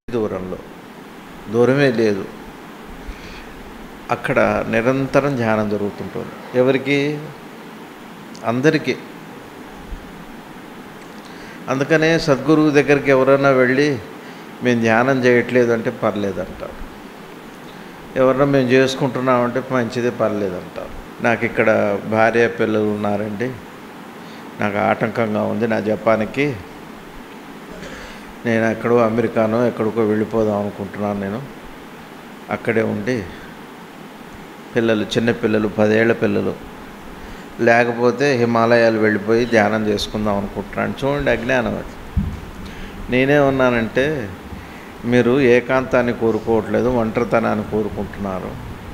దూరంలో దూరమే లేదు అక్కడ నిరంతరం ధ్యానం జరుగుతుంటుంది ఎవరికి అందరికీ అందుకనే సద్గురువు దగ్గరికి ఎవరైనా వెళ్ళి మేము ధ్యానం చేయట్లేదు అంటే పర్లేదు అంటారు ఎవరన్నా మేము చేసుకుంటున్నామంటే మంచిదే పర్లేదు అంటారు నాకు ఇక్కడ భార్య పిల్లలు ఉన్నారండి నాకు ఆటంకంగా ఉంది నా జపాన్కి నేను ఎక్కడో అమెరికానో ఎక్కడికో వెళ్ళిపోదాం అనుకుంటున్నాను నేను అక్కడే ఉండి పిల్లలు చిన్న పిల్లలు పదేళ్ల పిల్లలు లేకపోతే హిమాలయాలు వెళ్ళిపోయి ధ్యానం చేసుకుందాం అనుకుంటున్నాను చూడండి అజ్ఞానం అది నేనే ఉన్నానంటే మీరు ఏకాంతాన్ని కోరుకోవట్లేదు ఒంటరితనాన్ని కోరుకుంటున్నారు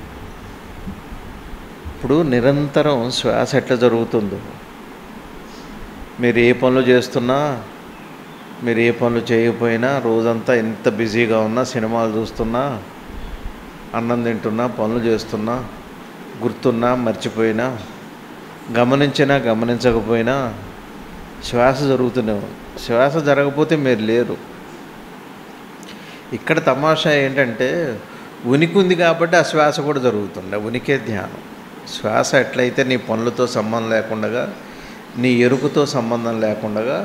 ఇప్పుడు నిరంతరం శ్వాస ఎట్లా జరుగుతుందో మీరు ఏ పనులు చేస్తున్నా మీరు ఏ పనులు చేయకపోయినా రోజంతా ఎంత బిజీగా ఉన్నా సినిమాలు చూస్తున్నా అన్నం తింటున్నా పనులు చేస్తున్నా గుర్తున్నా మర్చిపోయినా గమనించినా గమనించకపోయినా శ్వాస జరుగుతూనే ఉంది శ్వాస జరగకపోతే మీరు లేరు ఇక్కడ తమాషా ఏంటంటే ఉనికి ఉంది కాబట్టి ఆ శ్వాస కూడా జరుగుతుండే ఉనికే ధ్యానం శ్వాస ఎట్లయితే నీ పనులతో సంబంధం లేకుండా నీ ఎరుకుతో సంబంధం లేకుండా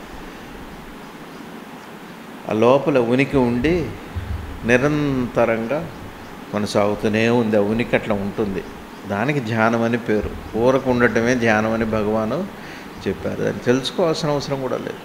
ఆ లోపల ఉనికి ఉండి నిరంతరంగా కొనసాగుతూనే ఉంది ఆ ఉనికి అట్లా ఉంటుంది దానికి ధ్యానం అని పేరు ఊరకు ఉండటమే ధ్యానం అని భగవాను చెప్పారు దాన్ని తెలుసుకోవాల్సిన అవసరం కూడా లేదు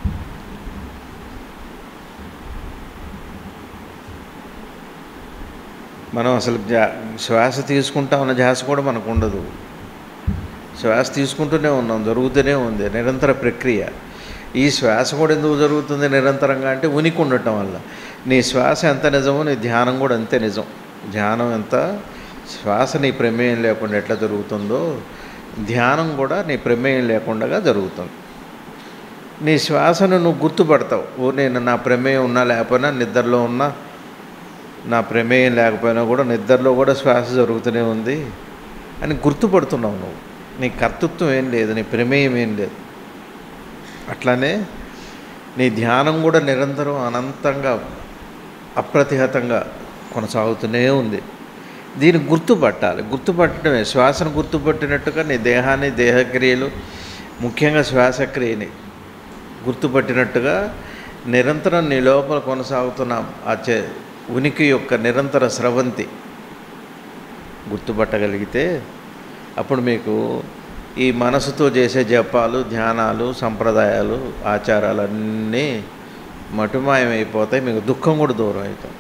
మనం అసలు జా- శ్వాస తీసుకుంటా ఉన్న ధ్యాస కూడా మనకు ఉండదు శ్వాస తీసుకుంటూనే ఉన్నాం జరుగుతూనే ఉంది నిరంతర ప్రక్రియ ఈ శ్వాస కూడా ఎందుకు జరుగుతుంది నిరంతరంగా అంటే ఉనికి ఉండటం వల్ల నీ శ్వాస ఎంత నిజమో నీ ధ్యానం కూడా అంతే నిజం ధ్యానం ఎంత శ్వాస నీ ప్రమేయం లేకుండా ఎట్లా జరుగుతుందో ధ్యానం కూడా నీ ప్రమేయం లేకుండా జరుగుతుంది నీ శ్వాసను నువ్వు గుర్తుపడతావు ఓ నేను నా ప్రమేయం ఉన్నా లేకపోయినా నిద్రలో ఉన్నా నా ప్రమేయం లేకపోయినా కూడా నిద్రలో కూడా శ్వాస జరుగుతూనే ఉంది అని గుర్తుపడుతున్నావు నువ్వు నీ కర్తృత్వం ఏం లేదు నీ ప్రమేయం ఏం లేదు అట్లానే నీ ధ్యానం కూడా నిరంతరం అనంతంగా అప్రతిహతంగా కొనసాగుతూనే ఉంది దీన్ని గుర్తుపట్టాలి గుర్తుపట్టడమే శ్వాసను గుర్తుపట్టినట్టుగా నీ దేహాన్ని దేహక్రియలు ముఖ్యంగా శ్వాసక్రియని గుర్తుపట్టినట్టుగా నిరంతరం నీ లోపల కొనసాగుతున్న ఆ చే ఉనికి యొక్క నిరంతర స్రవంతి గుర్తుపట్టగలిగితే అప్పుడు మీకు ఈ మనసుతో చేసే జపాలు ధ్యానాలు సంప్రదాయాలు ఆచారాలు అన్నీ మటుమాయమైపోతాయి మీకు దుఃఖం కూడా దూరం అవుతాం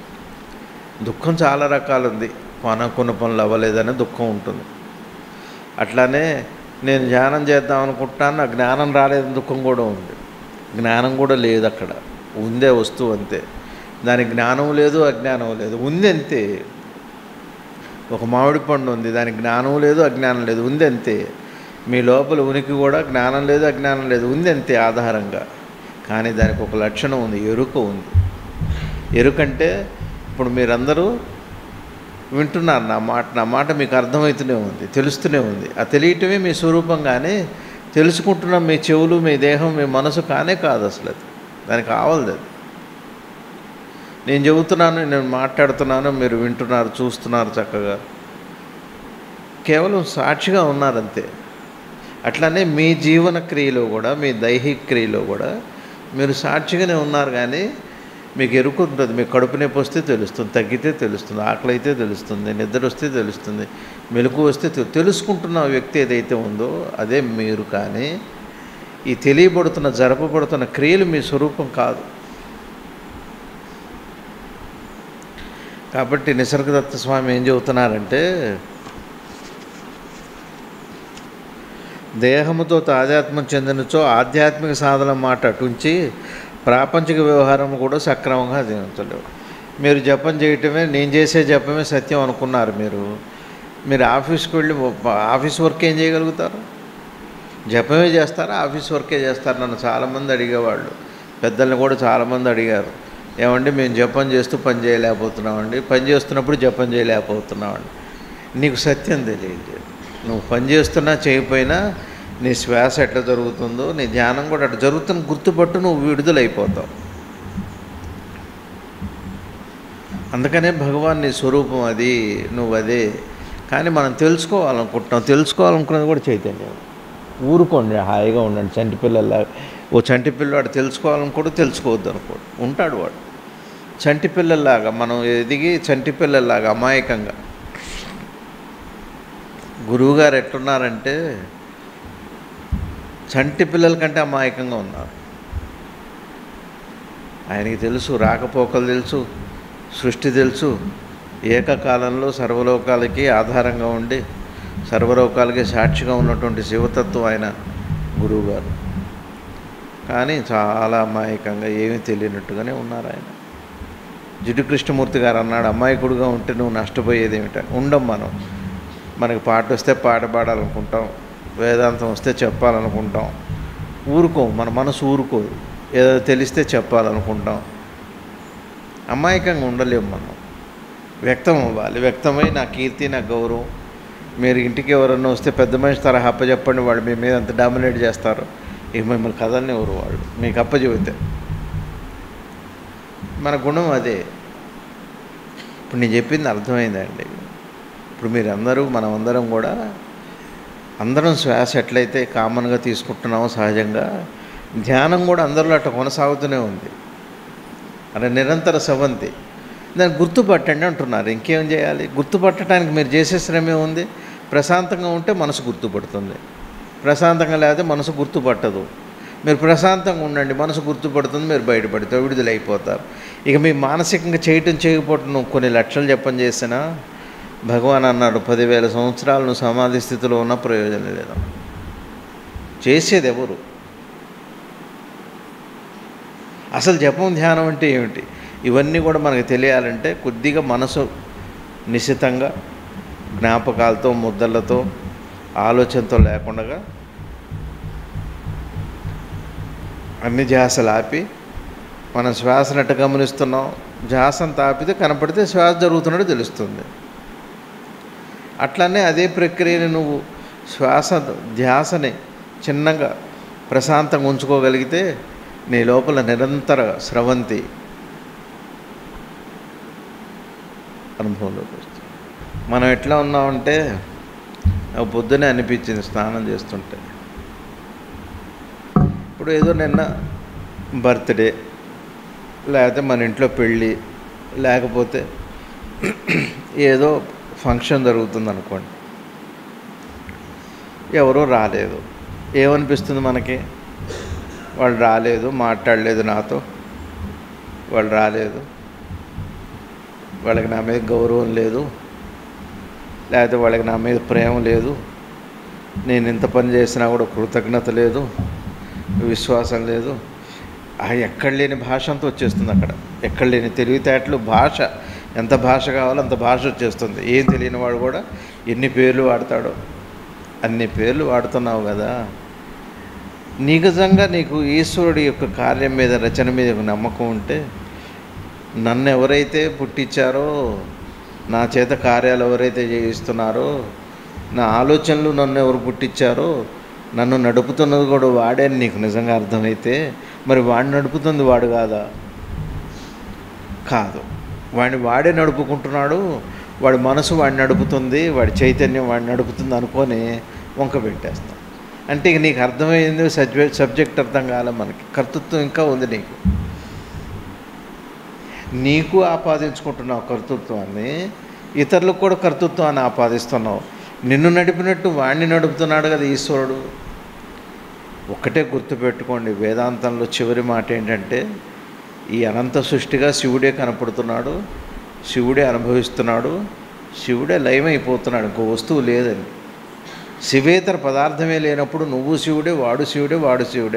దుఃఖం చాలా రకాలు ఉంది అనుకున్న పనులు అవ్వలేదని దుఃఖం ఉంటుంది అట్లానే నేను ధ్యానం చేద్దాం అనుకుంటున్నాను నాకు జ్ఞానం రాలేదని దుఃఖం కూడా ఉంది జ్ఞానం కూడా లేదు అక్కడ ఉందే వస్తువు అంతే దానికి జ్ఞానం లేదు అజ్ఞానం లేదు ఉంది అంతే ఒక మామిడి పండు ఉంది దానికి జ్ఞానం లేదు అజ్ఞానం లేదు ఉంది అంతే మీ లోపల ఉనికి కూడా జ్ఞానం లేదు అజ్ఞానం లేదు ఉంది అంతే ఆధారంగా కానీ దానికి ఒక లక్షణం ఉంది ఎరుక ఉంది ఎరుకంటే ఇప్పుడు మీరందరూ వింటున్నారు నా మాట నా మాట మీకు అర్థమవుతూనే ఉంది తెలుస్తూనే ఉంది ఆ తెలియటమే మీ స్వరూపం కానీ తెలుసుకుంటున్న మీ చెవులు మీ దేహం మీ మనసు కానే కాదు అసలు అది దానికి కావాలది అది నేను చెబుతున్నాను నేను మాట్లాడుతున్నాను మీరు వింటున్నారు చూస్తున్నారు చక్కగా కేవలం సాక్షిగా ఉన్నారంతే అట్లానే మీ జీవన క్రియలో కూడా మీ దైహిక క్రియలో కూడా మీరు సాక్షిగానే ఉన్నారు కానీ మీకు ఎరుకు ఉంటుంది మీకు కడుపు నొప్పి వస్తే తెలుస్తుంది తగ్గితే తెలుస్తుంది ఆకలి అయితే తెలుస్తుంది నిద్ర వస్తే తెలుస్తుంది మెలకు వస్తే తెలు- తెలుసుకుంటున్న వ్యక్తి ఏదైతే ఉందో అదే మీరు కానీ ఈ తెలియబడుతున్న జరపబడుతున్న క్రియలు మీ స్వరూపం కాదు కాబట్టి నిసర్గదత్త స్వామి ఏం చెబుతున్నారంటే దేహముతో తాదాత్మ్యం చెందినచో ఆధ్యాత్మిక సాధన మాట అటుంచి ప్రాపంచిక వ్యవహారం కూడా సక్రమంగా జీవించలేవు మీరు జపం చేయటమే నేను చేసే జపమే సత్యం అనుకున్నారు మీరు మీరు ఆఫీస్కి వెళ్ళి ఆఫీస్ వర్క్ ఏం చేయగలుగుతారు జపమే చేస్తారా ఆఫీస్ వర్కే చేస్తారు నన్ను చాలామంది అడిగేవాళ్ళు పెద్దల్ని కూడా చాలామంది అడిగారు ఏమండి మేము జపం చేస్తూ పని చేయలేకపోతున్నామండి పని చేస్తున్నప్పుడు జపం చేయలేకపోతున్నామండి నీకు సత్యం తెలియదు నువ్వు పని చేస్తున్నా చేయకపోయినా నీ శ్వాస ఎట్లా జరుగుతుందో నీ ధ్యానం కూడా అట్లా జరుగుతున్న గుర్తుపట్టు నువ్వు విడుదలైపోతావు అందుకనే భగవాన్ నీ స్వరూపం అది నువ్వు అదే కానీ మనం తెలుసుకోవాలనుకుంటున్నాం తెలుసుకోవాలనుకున్నది కూడా చైతన్యం ఊరుకోండి హాయిగా ఉండండి చంటి పిల్లల్లా ఓ చంటి పిల్లవాడు తెలుసుకోవాలనుకోడు తెలుసుకోవద్దు అనుకోడు ఉంటాడు వాడు చంటి పిల్లల్లాగా మనం ఎదిగి చంటి పిల్లల్లాగా అమాయకంగా గురువుగారు ఎట్లున్నారంటే చంటి పిల్లల కంటే అమాయకంగా ఉన్నారు ఆయనకి తెలుసు రాకపోకలు తెలుసు సృష్టి తెలుసు ఏకకాలంలో సర్వలోకాలకి ఆధారంగా ఉండి సర్వలోకాలకి సాక్షిగా ఉన్నటువంటి శివతత్వం ఆయన గురువుగారు కానీ చాలా అమాయకంగా ఏమీ తెలియనట్టుగానే ఉన్నారు ఆయన జిడ్డు కృష్ణమూర్తి గారు అన్నాడు అమాయకుడుగా ఉంటే నువ్వు నష్టపోయేది ఏమిట ఉండం మనం మనకి పాట వస్తే పాట పాడాలనుకుంటాం వేదాంతం వస్తే చెప్పాలనుకుంటాం ఊరుకోం మన మనసు ఊరుకోదు ఏదో తెలిస్తే చెప్పాలనుకుంటాం అమాయకంగా ఉండలేము మనం వ్యక్తం అవ్వాలి వ్యక్తమై నా కీర్తి నా గౌరవం మీరు ఇంటికి ఎవరన్నా వస్తే పెద్ద మనిషి తరహా అప్పచెప్పండి వాళ్ళు మీ మీద అంత డామినేట్ చేస్తారు ఇక మిమ్మల్ని కథల్ని ఎవరు వాళ్ళు మీకు అప్పచెబితే మన గుణం అదే ఇప్పుడు నేను చెప్పింది అర్థమైందండి ఇప్పుడు మీరు అందరూ మనం అందరం కూడా అందరం శ్వాస ఎట్లయితే కామన్గా తీసుకుంటున్నామో సహజంగా ధ్యానం కూడా అందరిలో అట్లా కొనసాగుతూనే ఉంది అంటే నిరంతర సవంతి దాన్ని గుర్తుపట్టండి అంటున్నారు ఇంకేం చేయాలి గుర్తుపట్టడానికి మీరు చేసే శ్రమే ఉంది ప్రశాంతంగా ఉంటే మనసు గుర్తుపడుతుంది ప్రశాంతంగా లేకపోతే మనసు గుర్తుపట్టదు మీరు ప్రశాంతంగా ఉండండి మనసు గుర్తుపడుతుంది మీరు బయటపడతారు విడుదలైపోతారు ఇక మీ మానసికంగా చేయటం చేయకపోవటం నువ్వు కొన్ని లక్షలు చెప్పని చేసినా భగవాన్ అన్నాడు పదివేల సంవత్సరాలు నువ్వు సమాధి స్థితిలో ఉన్న ప్రయోజనం లేదు చేసేది ఎవరు అసలు జపం ధ్యానం అంటే ఏమిటి ఇవన్నీ కూడా మనకు తెలియాలంటే కొద్దిగా మనసు నిశితంగా జ్ఞాపకాలతో ముద్దలతో ఆలోచనతో లేకుండా అన్ని ధ్యాసలు ఆపి మనం శ్వాసనట్టు గమనిస్తున్నాం ధ్యాసను తాపితే కనపడితే శ్వాస జరుగుతున్నట్టు తెలుస్తుంది అట్లనే అదే ప్రక్రియని నువ్వు శ్వాస ధ్యాసని చిన్నగా ప్రశాంతంగా ఉంచుకోగలిగితే నీ లోపల నిరంతర స్రవంతి అనుభవంలోకి వస్తుంది మనం ఎట్లా ఉన్నామంటే నాకు పొద్దునే అనిపించింది స్నానం చేస్తుంటే ఇప్పుడు ఏదో నిన్న బర్త్డే లేకపోతే మన ఇంట్లో పెళ్ళి లేకపోతే ఏదో ఫంక్షన్ జరుగుతుంది అనుకోండి ఎవరో రాలేదు ఏమనిపిస్తుంది మనకి వాళ్ళు రాలేదు మాట్లాడలేదు నాతో వాళ్ళు రాలేదు వాళ్ళకి నా మీద గౌరవం లేదు లేకపోతే వాళ్ళకి నా మీద ప్రేమ లేదు నేను ఇంత పని చేసినా కూడా కృతజ్ఞత లేదు విశ్వాసం లేదు ఆ ఎక్కడ లేని భాష అంతా వచ్చేస్తుంది అక్కడ ఎక్కడ లేని తెలివితేటలు భాష ఎంత భాష కావాలో అంత భాష వచ్చేస్తుంది ఏం తెలియని వాడు కూడా ఎన్ని పేర్లు వాడతాడో అన్ని పేర్లు వాడుతున్నావు కదా నిజంగా నీకు ఈశ్వరుడి యొక్క కార్యం మీద రచన మీద ఒక నమ్మకం ఉంటే నన్ను ఎవరైతే పుట్టించారో నా చేత కార్యాలు ఎవరైతే చేయిస్తున్నారో నా ఆలోచనలు నన్ను ఎవరు పుట్టించారో నన్ను నడుపుతున్నది కూడా వాడే అని నీకు నిజంగా అర్థమైతే మరి వాడు నడుపుతుంది వాడు కాదా కాదు వాడిని వాడే నడుపుకుంటున్నాడు వాడి మనసు వాడిని నడుపుతుంది వాడి చైతన్యం వాడిని నడుపుతుంది అనుకొని వంక పెట్టేస్తాం అంటే ఇక నీకు అర్థమైంది సబ్జెక్ట్ సబ్జెక్ట్ అర్థం కాలే మనకి కర్తృత్వం ఇంకా ఉంది నీకు నీకు ఆపాదించుకుంటున్నావు కర్తృత్వాన్ని ఇతరులకు కూడా కర్తృత్వాన్ని ఆపాదిస్తున్నావు నిన్ను నడిపినట్టు వాడిని నడుపుతున్నాడు కదా ఈశ్వరుడు ఒక్కటే గుర్తుపెట్టుకోండి వేదాంతంలో చివరి మాట ఏంటంటే ఈ అనంత సృష్టిగా శివుడే కనపడుతున్నాడు శివుడే అనుభవిస్తున్నాడు శివుడే లయమైపోతున్నాడు ఇంకో వస్తువు లేదని శివేతర పదార్థమే లేనప్పుడు నువ్వు శివుడే వాడు శివుడే వాడు శివుడే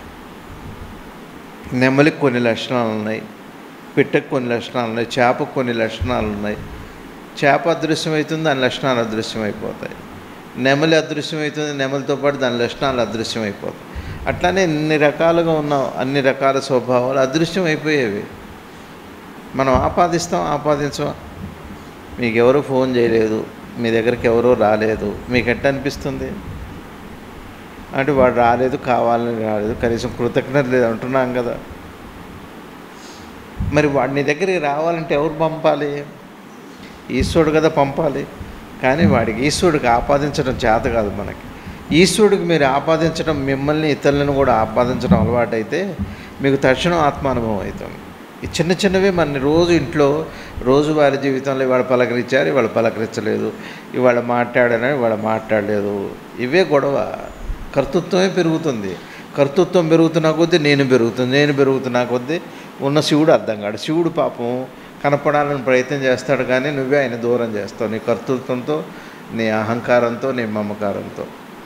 నెమలికి కొన్ని లక్షణాలు ఉన్నాయి పిట్టకు కొన్ని లక్షణాలు ఉన్నాయి చేపకు కొన్ని లక్షణాలు ఉన్నాయి చేప అదృశ్యమవుతుంది దాని లక్షణాలు అదృశ్యమైపోతాయి నెమలి అదృశ్యమవుతుంది నెమలితో పాటు దాని లక్షణాలు అదృశ్యమైపోతాయి అట్లానే ఎన్ని రకాలుగా ఉన్న అన్ని రకాల స్వభావాలు అదృశ్యం అయిపోయేవి మనం ఆపాదిస్తాం ఆపాదించం మీకు ఎవరు ఫోన్ చేయలేదు మీ దగ్గరికి ఎవరో రాలేదు మీకు ఎట్ట అనిపిస్తుంది అంటే వాడు రాలేదు కావాలని రాలేదు కనీసం కృతజ్ఞత లేదు అంటున్నాం కదా మరి వాడు నీ దగ్గరికి రావాలంటే ఎవరు పంపాలి ఈశ్వరుడు కదా పంపాలి కానీ వాడికి ఈశ్వరుడికి ఆపాదించడం చేత కాదు మనకి ఈశ్వరుడికి మీరు ఆపాదించడం మిమ్మల్ని ఇతరులను కూడా ఆపాదించడం అలవాటైతే మీకు తక్షణం ఆత్మానుభవం అవుతుంది ఈ చిన్న చిన్నవి మన రోజు ఇంట్లో రోజువారి జీవితంలో ఇవాళ పలకరించారు ఇవాళ పలకరించలేదు ఇవాళ మాట్లాడారని ఇవాళ మాట్లాడలేదు ఇవే గొడవ కర్తృత్వమే పెరుగుతుంది కర్తృత్వం పెరుగుతున్న కొద్దీ నేను పెరుగుతుంది నేను పెరుగుతున్నా కొద్దీ ఉన్న శివుడు అర్థం కాడు శివుడు పాపం కనపడాలని ప్రయత్నం చేస్తాడు కానీ నువ్వే ఆయన దూరం చేస్తావు నీ కర్తృత్వంతో నీ అహంకారంతో నీ మమకారంతో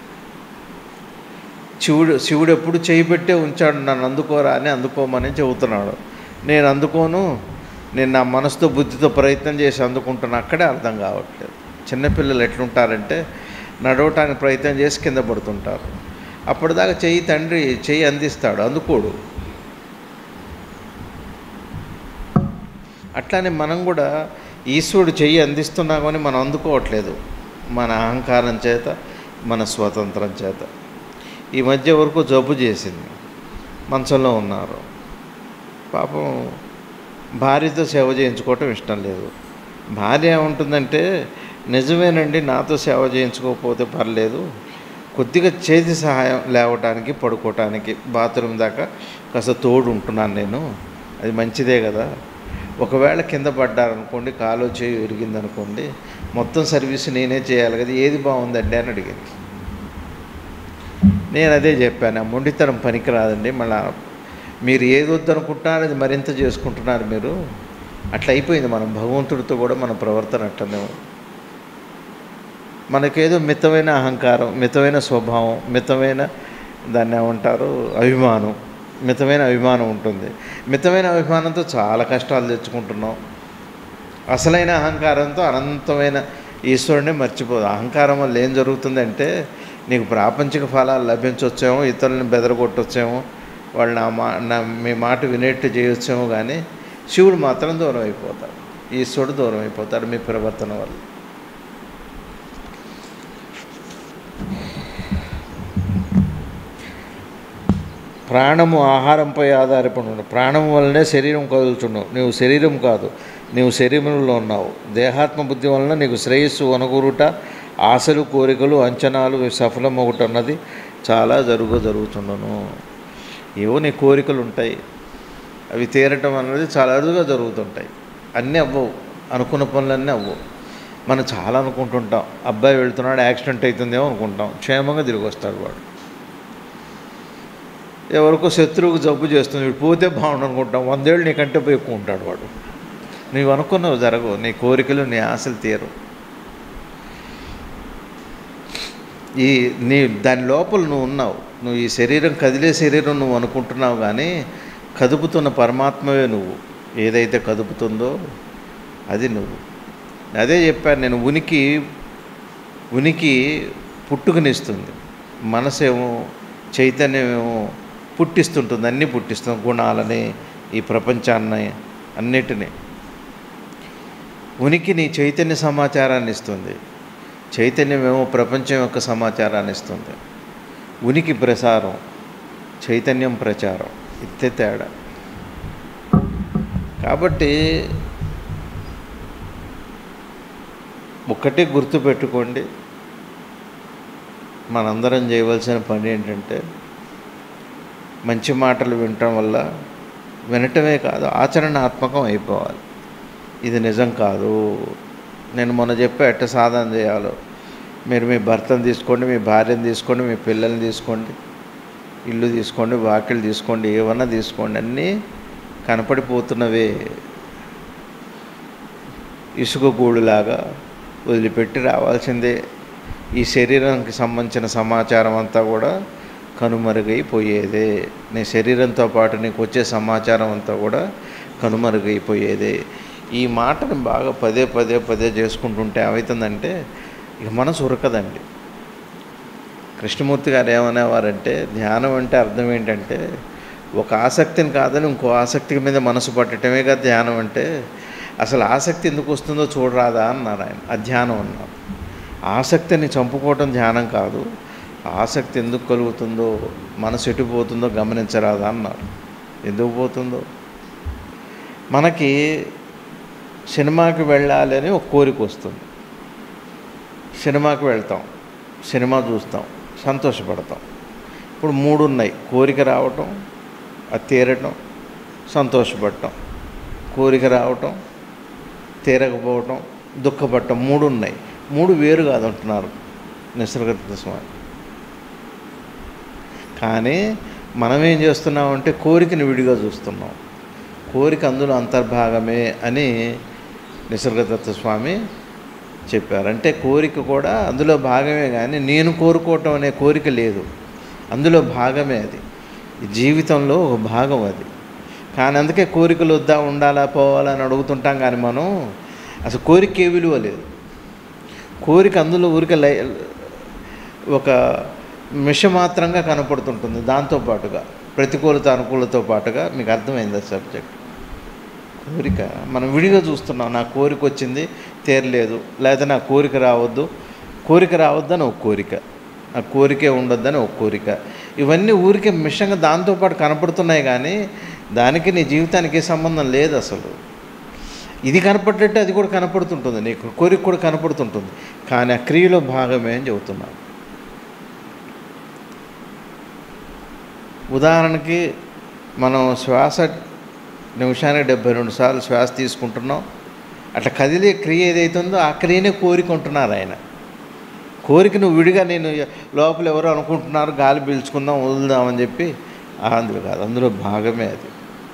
శివుడు శివుడు ఎప్పుడు చేయి పెట్టే ఉంచాడు నన్ను అందుకోరా అని అందుకోమని చెబుతున్నాడు నేను అందుకోను నేను నా మనసుతో బుద్ధితో ప్రయత్నం చేసి అందుకుంటున్నా అక్కడే అర్థం కావట్లేదు చిన్నపిల్లలు ఎట్లుంటారంటే నడవటానికి ప్రయత్నం చేసి కింద పడుతుంటారు అప్పటిదాకా చెయ్యి తండ్రి చెయ్యి అందిస్తాడు అందుకోడు అట్లానే మనం కూడా ఈశ్వరుడు చెయ్యి అందిస్తున్నా కానీ మనం అందుకోవట్లేదు మన అహంకారం చేత మన స్వతంత్రం చేత ఈ మధ్య వరకు జబ్బు చేసింది మంచంలో ఉన్నారు పాపం భార్యతో సేవ చేయించుకోవటం ఇష్టం లేదు భార్య ఏముంటుందంటే నిజమేనండి నాతో సేవ చేయించుకోకపోతే పర్లేదు కొద్దిగా చేతి సహాయం లేవటానికి పడుకోవటానికి బాత్రూమ్ దాకా కాస్త తోడు ఉంటున్నాను నేను అది మంచిదే కదా ఒకవేళ కింద పడ్డారనుకోండి కాలో చేయి విరిగిందనుకోండి మొత్తం సర్వీస్ నేనే చేయాలి కదా ఏది బాగుందండి అని అడిగింది నేను అదే చెప్పాను ఆ మొండితనం పనికిరాదండి మళ్ళా మీరు ఏది వద్దనుకుంటున్నారో అది మరింత చేసుకుంటున్నారు మీరు అట్లా అయిపోయింది మనం భగవంతుడితో కూడా మన ప్రవర్తన అట్లనే ఉంది. మనకేదో మితమైన అహంకారం మితమైన స్వభావం మితమైన దాన్ని ఏమంటారు అభిమానం మితమైన అభిమానం ఉంటుంది మితమైన అభిమానంతో చాలా కష్టాలు తెచ్చుకుంటున్నాం అసలైన అహంకారంతో అనంతమైన ఈశ్వరుడిని మర్చిపోదు అహంకారం వల్ల ఏం జరుగుతుందంటే నీకు ప్రాపంచిక ఫలాలు లభించవచ్చేమో ఇతరులను బెదరగొట్టొచ్చేమో వాళ్ళు నా మా నా మీ మాట వినేట్టు చేయొచ్చేమో కానీ శివుడు మాత్రం దూరం అయిపోతాడు ఈశ్వరుడు దూరం అయిపోతాడు మీ ప్రవర్తన వల్ల ప్రాణము ఆహారంపై ఆధారపడి ఉండవు ప్రాణం వల్లనే శరీరం కదులుతున్నావు నువ్వు శరీరం కాదు నీవు శరీరంలో ఉన్నావు దేహాత్మ బుద్ధి వలన నీకు శ్రేయస్సు వనగూరుట ఆశలు కోరికలు అంచనాలు సఫలం ఒకటి అన్నది చాలా జరుగు జరుగుతుండను ఏవో నీ కోరికలు ఉంటాయి అవి తీరటం అన్నది చాలా అరుదుగా జరుగుతుంటాయి అన్నీ అవ్వవు అనుకున్న పనులన్నీ అవ్వవు మనం చాలా అనుకుంటుంటాం అబ్బాయి వెళ్తున్నాడు యాక్సిడెంట్ అవుతుందేమో అనుకుంటాం క్షేమంగా తిరిగి వస్తాడు వాడు ఎవరికో శత్రువుకు జబ్బు చేస్తుంది వీడు పోతే బాగుండు అనుకుంటాం వందేళ్ళు నీకంటే పోయి ఎక్కువ ఉంటాడు వాడు నీవు అనుకున్నవి జరగవు నీ కోరికలు నీ ఆశలు తీరు ఈ నీ దాని లోపల నువ్వు ఉన్నావు నువ్వు ఈ శరీరం కదిలే శరీరం నువ్వు అనుకుంటున్నావు కానీ కదుపుతున్న పరమాత్మవే నువ్వు ఏదైతే కదుపుతుందో అది నువ్వు అదే చెప్పాను నేను ఉనికి ఉనికి పుట్టుకనిస్తుంది మనసేమో చైతన్యమేమో పుట్టిస్తుంటుంది అన్నీ పుట్టిస్తుంది గుణాలని ఈ ప్రపంచాన్ని అన్నిటినీ ఉనికి నీ చైతన్య సమాచారాన్ని ఇస్తుంది చైతన్యమేమో ప్రపంచం యొక్క సమాచారాన్ని ఇస్తుంది ఉనికి ప్రసారం చైతన్యం ప్రచారం ఇత్తే తేడా కాబట్టి ఒక్కటే గుర్తుపెట్టుకోండి మనందరం చేయవలసిన పని ఏంటంటే మంచి మాటలు వినటం వల్ల వినటమే కాదు ఆచరణాత్మకం అయిపోవాలి ఇది నిజం కాదు నేను మొన్న చెప్పా ఎట్ట సాధన చేయాలో మీరు మీ భర్తను తీసుకోండి మీ భార్యను తీసుకోండి మీ పిల్లల్ని తీసుకోండి ఇల్లు తీసుకోండి వాకిలు తీసుకోండి ఏమన్నా తీసుకోండి అన్నీ కనపడిపోతున్నవే ఇసుక గూడులాగా వదిలిపెట్టి రావాల్సిందే ఈ శరీరానికి సంబంధించిన సమాచారం అంతా కూడా కనుమరుగైపోయేదే నీ శరీరంతో పాటు నీకు వచ్చే సమాచారం అంతా కూడా కనుమరుగైపోయేదే ఈ మాటని బాగా పదే పదే పదే చేసుకుంటుంటే ఏమవుతుందంటే ఇక మనసు ఉరకదండి కృష్ణమూర్తి గారు ఏమనేవారంటే ధ్యానం అంటే అర్థం ఏంటంటే ఒక ఆసక్తిని కాదని ఇంకో ఆసక్తి మీద మనసు పట్టడమే కదా ధ్యానం అంటే అసలు ఆసక్తి ఎందుకు వస్తుందో చూడరాదా అన్నారు ఆయన అధ్యానం అన్నారు ఆసక్తిని చంపుకోవటం ధ్యానం కాదు ఆసక్తి ఎందుకు కలుగుతుందో మనసు ఎటు పోతుందో గమనించరాదా అన్నారు ఎందుకు పోతుందో మనకి సినిమాకి వెళ్ళాలి అని ఒక కోరిక వస్తుంది సినిమాకి వెళ్తాం సినిమా చూస్తాం సంతోషపడతాం ఇప్పుడు మూడు ఉన్నాయి కోరిక రావటం అది తీరటం సంతోషపడటం కోరిక రావటం తీరకపోవటం దుఃఖపడటం మూడు ఉన్నాయి మూడు వేరు కాదంటున్నారు నిసర్గత స్వామి కానీ మనం ఏం చేస్తున్నామంటే కోరికని విడిగా చూస్తున్నాం కోరిక అందులో అంతర్భాగమే అని నిసర్గదత్త స్వామి చెప్పారు అంటే కోరిక కూడా అందులో భాగమే కానీ నేను కోరుకోవటం అనే కోరిక లేదు అందులో భాగమే అది ఈ జీవితంలో ఒక భాగం అది కానీ అందుకే కోరికలు వద్దా ఉండాలా పోవాలా అని అడుగుతుంటాం కానీ మనం అసలు కోరిక ఏ విలువ లేదు కోరిక అందులో ఊరిక లై ఒక మిషమాత్రంగా కనపడుతుంటుంది దాంతోపాటుగా ప్రతికూలత అనుకూలతో పాటుగా మీకు అర్థమైంది ఆ సబ్జెక్ట్ కోరిక మనం విడిగా చూస్తున్నాం నా కోరిక వచ్చింది తీరలేదు లేదా నా కోరిక రావద్దు కోరిక రావద్దని ఒక కోరిక ఆ కోరికే ఉండొద్దని ఒక కోరిక ఇవన్నీ ఊరికే మిషంగా దాంతోపాటు కనపడుతున్నాయి కానీ దానికి నీ జీవితానికి ఏ సంబంధం లేదు అసలు ఇది కనపడ్డట్టు అది కూడా కనపడుతుంటుంది నీకు కోరిక కూడా కనపడుతుంటుంది కానీ ఆ క్రియలో భాగమే అని చెబుతున్నాను ఉదాహరణకి మనం శ్వాస నిమిషానికి డెబ్బై రెండు సార్లు శ్వాస తీసుకుంటున్నాం అట్లా కదిలే క్రియ ఏదైతుందో ఆ క్రియనే కోరికుంటున్నారు ఆయన కోరిక నువ్వు విడిగా నేను లోపల ఎవరో అనుకుంటున్నారు గాలి పీల్చుకుందాం వదులుదామని చెప్పి ఆ అందులో కాదు అందులో భాగమే అది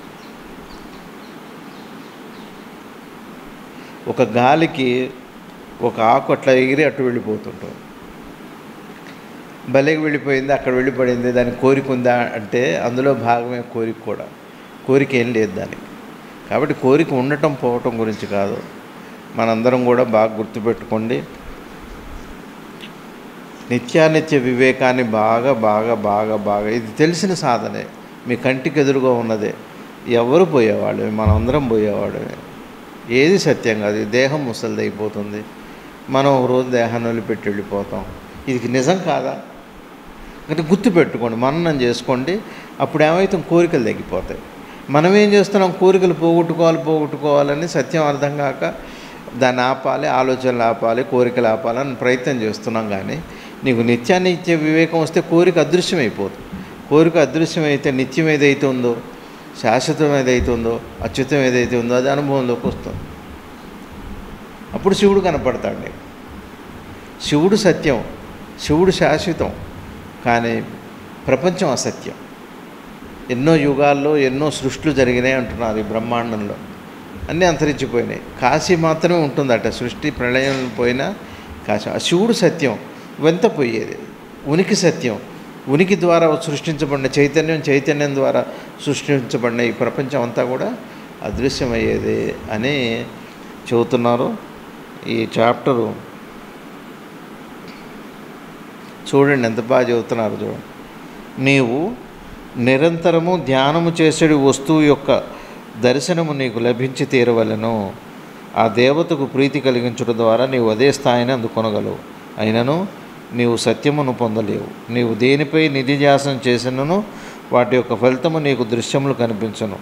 ఒక గాలికి ఒక ఆకు అట్లా ఎగిరి అటు వెళ్ళిపోతుంటుంది భలేకి వెళ్ళిపోయింది అక్కడ వెళ్ళిపడింది దానికి కోరిక ఉందా అంటే అందులో భాగమే కోరిక కూడా కోరిక ఏం లేదు దానికి కాబట్టి కోరిక ఉండటం పోవటం గురించి కాదు మనందరం కూడా బాగా గుర్తుపెట్టుకోండి నిత్యానిత్య వివేకాన్ని బాగా బాగా బాగా బాగా ఇది తెలిసిన సాధనే మీ కంటికి ఎదురుగా ఉన్నదే ఎవరు పోయేవాళ్ళు మనందరం పోయేవాళ్ళమే ఏది సత్యం కాదు ఈ దేహం ముసలిది అయిపోతుంది మనం ఒక రోజు దేహాన్ని వదిలిపెట్టి వెళ్ళిపోతాం ఇది నిజం కాదా అంటే గుర్తు పెట్టుకోండి మననం చేసుకోండి అప్పుడు ఏమైతే కోరికలు తగ్గిపోతాయి మనం ఏం చేస్తున్నాం కోరికలు పోగొట్టుకోవాలి పోగొట్టుకోవాలని సత్యం అర్థం కాక దాన్ని ఆపాలి ఆలోచనలు ఆపాలి కోరికలు ఆపాలని ప్రయత్నం చేస్తున్నాం కానీ నీకు నిత్యానిత్య వివేకం వస్తే కోరిక అదృశ్యం అయిపోతుంది కోరిక అదృశ్యం అయితే నిత్యం ఏదైతే ఉందో శాశ్వతం ఏదైతే ఉందో అచ్యుతం ఏదైతే ఉందో అది అనుభవంలోకి వస్తుంది అప్పుడు శివుడు కనపడతాడు నీకు శివుడు సత్యం శివుడు శాశ్వతం కానీ ప్రపంచం అసత్యం ఎన్నో యుగాల్లో ఎన్నో సృష్టిలు జరిగినాయి అంటున్నారు ఈ బ్రహ్మాండంలో అన్నీ అంతరించిపోయినాయి కాశీ మాత్రమే ఉంటుందట సృష్టి ప్రళయం పోయినా కాశీ ఆ శివుడు సత్యం ఇవంతా పోయేది ఉనికి సత్యం ఉనికి ద్వారా సృష్టించబడిన చైతన్యం చైతన్యం ద్వారా సృష్టించబడిన ఈ ప్రపంచం అంతా కూడా అదృశ్యమయ్యేది అని చెబుతున్నారు ఈ చాప్టరు చూడండి ఎంత బాగా చెబుతున్నారు చూడండి నీవు నిరంతరము ధ్యానము చేసేడు వస్తువు యొక్క దర్శనము నీకు లభించి తీరవలను ఆ దేవతకు ప్రీతి కలిగించడం ద్వారా నీవు అదే స్థాయిని అందుకొనగలవు అయినను నీవు సత్యమును పొందలేవు నీవు దేనిపై నిధిధ్యాసం చేసినను వాటి యొక్క ఫలితము నీకు దృశ్యములు కనిపించను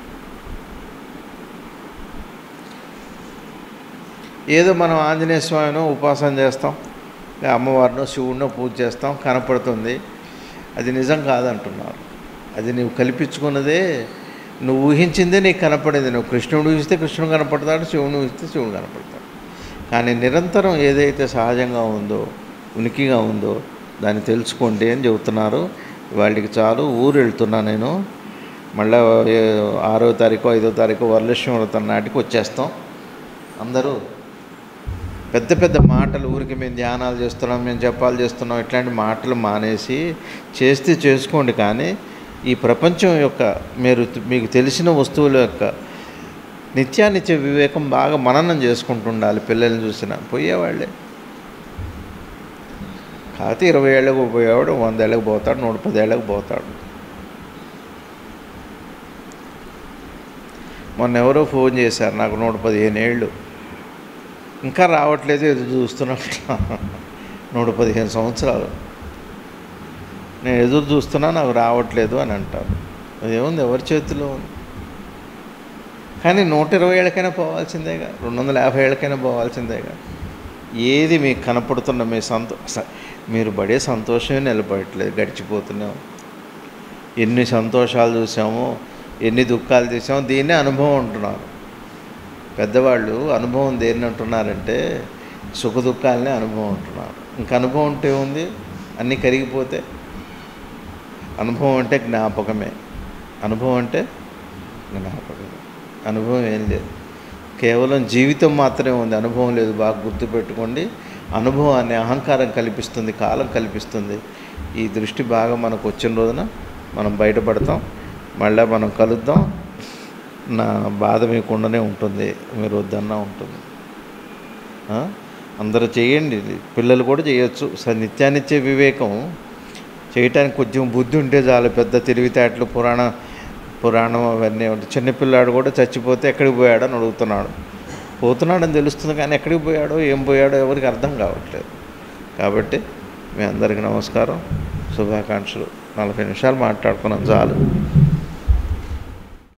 ఏదో మనం ఆంజనేయ స్వామినో ఉపాసన చేస్తాం అమ్మవారినో శివుడినో పూజ చేస్తాం కనపడుతుంది అది నిజం కాదంటున్నారు అది నువ్వు కల్పించుకున్నదే నువ్వు ఊహించిందే నీకు కనపడేది నువ్వు కృష్ణుడు ఊహిస్తే కృష్ణుడు కనపడతాడు శివుని ఊహిస్తే శివుడు కనపడతాడు కానీ నిరంతరం ఏదైతే సహజంగా ఉందో ఉనికిగా ఉందో దాన్ని తెలుసుకోండి అని చెబుతున్నారు వాళ్ళకి చాలు ఊరు వెళ్తున్నా నేను మళ్ళీ ఆరో తారీఖు ఐదో తారీఖు వరలక్ష్మి వ్రతం నాటికి వచ్చేస్తాం అందరూ పెద్ద పెద్ద మాటలు ఊరికి మేము ధ్యానాలు చేస్తున్నాం మేము జపాలు చేస్తున్నాం ఇట్లాంటి మాటలు మానేసి చేస్తే చేసుకోండి కానీ ఈ ప్రపంచం యొక్క మీరు మీకు తెలిసిన వస్తువుల యొక్క నిత్యానిత్య వివేకం బాగా మననం చేసుకుంటుండాలి పిల్లల్ని చూసిన పోయేవాళ్ళే కాకపోతే ఇరవై ఏళ్ళకు పోయేవాడు వంద ఏళ్ళకి పోతాడు నూట పది ఏళ్ళకి పోతాడు మొన్న ఎవరో ఫోన్ చేశారు నాకు నూట పదిహేను ఏళ్ళు ఇంకా రావట్లేదు ఎదురు చూస్తున్నట్టు నూట పదిహేను సంవత్సరాలు నేను ఎదురు చూస్తున్నా నాకు రావట్లేదు అని అంటారు అదేముంది ఎవరి చేతిలో ఉంది కానీ నూట ఇరవై ఏళ్ళకైనా పోవాల్సిందేగా రెండు వందల యాభై ఏళ్ళకైనా పోవాల్సిందేగా ఏది మీకు కనపడుతున్న మీ సంతో స- మీరు పడే సంతోషమే నిలబడట్లేదు గడిచిపోతున్నాం ఎన్ని సంతోషాలు చూసామో ఎన్ని దుఃఖాలు చూసామో దీన్నే అనుభవం అంటున్నారు పెద్దవాళ్ళు అనుభవం దేన్ని అంటున్నారంటే సుఖ దుఃఖాలనే అనుభవం అంటున్నారు ఇంక అనుభవం ఉంటే ఉంది అన్నీ కరిగిపోతే అనుభవం అంటే జ్ఞాపకమే అనుభవం అంటే జ్ఞాపకమే అనుభవం ఏం లేదు కేవలం జీవితం మాత్రమే ఉంది అనుభవం లేదు బాగా గుర్తుపెట్టుకోండి అనుభవం అనే అహంకారం కల్పిస్తుంది కాలం కల్పిస్తుంది ఈ దృష్టి బాగా మనకు వచ్చిన రోజున మనం బయటపడతాం మళ్ళీ మనం కలుద్దాం నా బాధ మీకుండానే ఉంటుంది మీరు వద్దన్నా ఉంటుంది ఆ? అందరూ చేయండి ఇది. పిల్లలు కూడా చేయొచ్చు స నిత్యానిత్య వివేకం చేయటానికి కొంచెం బుద్ధి ఉంటే చాలు పెద్ద తెలివితేటలు పురాణ పురాణం అవన్నీ ఉంటాయి చిన్నపిల్లాడు కూడా చచ్చిపోతే ఎక్కడికి పోయాడో అని అడుగుతున్నాడు పోతున్నాడని తెలుస్తుంది కానీ ఎక్కడికి పోయాడో ఏం పోయాడో ఎవరికి అర్థం కావట్లేదు కాబట్టి మీ అందరికీ నమస్కారం శుభాకాంక్షలు నలభై నిమిషాలు మాట్లాడుకున్నాం చాలు